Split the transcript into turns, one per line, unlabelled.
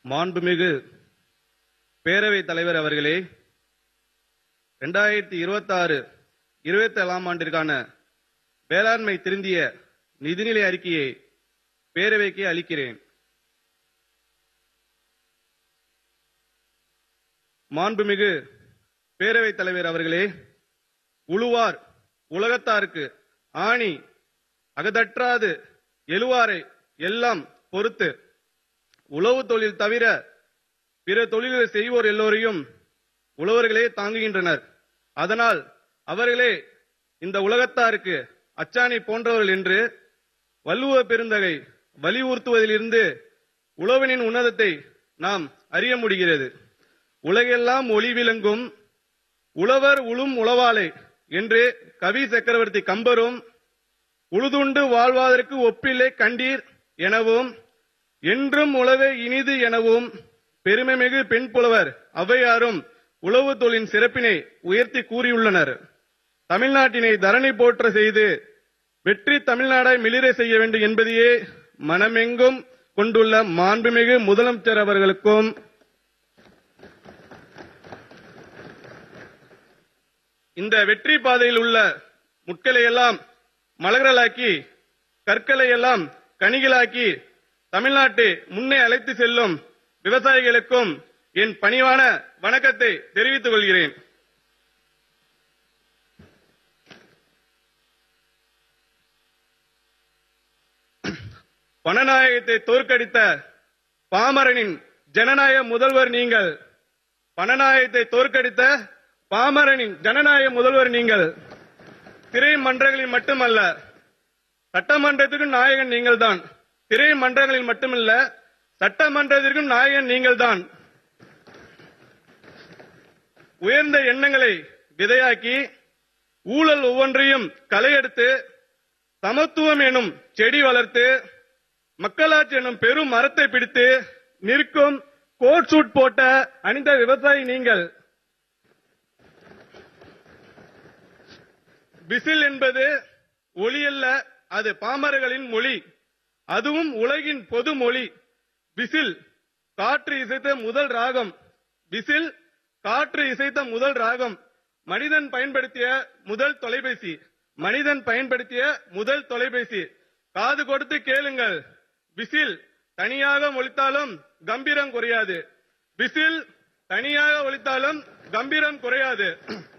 மாண்புமிகு பேரவைத் தலைவர் அவர்களே ரெண்டாயிரத்தி இருபத்தாறு இருபத்தி ஏழாம் ஆண்டிற்கான வேளாண்மை திருந்திய நிதிநிலை அறிக்கையை பேரவைக்கு அளிக்கிறேன் மாண்புமிகு பேரவைத் தலைவர் அவர்களே உழுவார் உலகத்தாருக்கு ஆணி அகதற்றாது எழுவாரை எல்லாம் பொறுத்து உழவு தொழில் தவிர பிற தொழில்களை செய்வோர் எல்லோரையும் உழவர்களே தாங்குகின்றனர் அதனால் அவர்களே இந்த உலகத்தாருக்கு அச்சாணி போன்றவர்கள் என்று வள்ளுவ பெருந்தகை வலியுறுத்துவதிலிருந்து உழவனின் உன்னதத்தை நாம் அறிய முடிகிறது உலகெல்லாம் ஒளி விளங்கும் உழவர் உளும் உளவாளை என்று கவி சக்கரவர்த்தி கம்பரும் உழுதுண்டு வாழ்வதற்கு ஒப்பில்லை கண்டீர் எனவும் என்றும் உழவே இனிது எனவும் பெருமைமிகு பெண் புலவர் ஔவையாரும் உழவு தொழிலின் சிறப்பினை உயர்த்தி கூறியுள்ளனர் தமிழ்நாட்டினை தரணி போற்ற செய்து வெற்றி தமிழ்நாடாய் மிளிர செய்ய வேண்டும் என்பதையே மனமெங்கும் கொண்டுள்ள மாண்புமிகு முதலமைச்சர் அவர்களுக்கும் இந்த வெற்றி பாதையில் உள்ள முட்களை எல்லாம் மலர்களாக்கி கற்களை எல்லாம் கனிகளாக்கி தமிழ்நாட்டை முன்னே அழைத்து செல்லும் விவசாயிகளுக்கும் என் பணிவான வணக்கத்தை தெரிவித்துக் கொள்கிறேன் பணநாயகத்தை தோற்கடித்த பாமரனின் ஜனநாயக முதல்வர் நீங்கள் பணநாயகத்தை தோற்கடித்த பாமரனின் ஜனநாயக முதல்வர் நீங்கள் திரைமன்றங்களில் மட்டுமல்ல சட்டமன்றத்திற்கும் நாயகன் நீங்கள்தான் திரைமன்றங்களில் மட்டுமல்ல சட்டமன்றத்திற்கும் நாயகன் நீங்கள்தான் உயர்ந்த எண்ணங்களை விதையாக்கி ஊழல் ஒவ்வொன்றையும் களையெடுத்து சமத்துவம் எனும் செடி வளர்த்து மக்களாட்சி எனும் பெரும் மரத்தை பிடித்து நிற்கும் கோட் சூட் போட்ட அணிந்த விவசாயி நீங்கள் விசில் என்பது ஒளி அல்ல அது பாமரர்களின் மொழி அதுவும் உலகின் பொது மொழி விசில் காற்று இசைத்த முதல் ராகம் விசில் காற்று இசைத்த முதல் ராகம் மனிதன் பயன்படுத்திய முதல் தொலைபேசி மனிதன் பயன்படுத்திய முதல் தொலைபேசி காது கொடுத்து கேளுங்கள் விசில் தனியாக ஒலித்தாலும் கம்பீரம் குறையாது விசில் தனியாக ஒலித்தாலும் கம்பீரம் குறையாது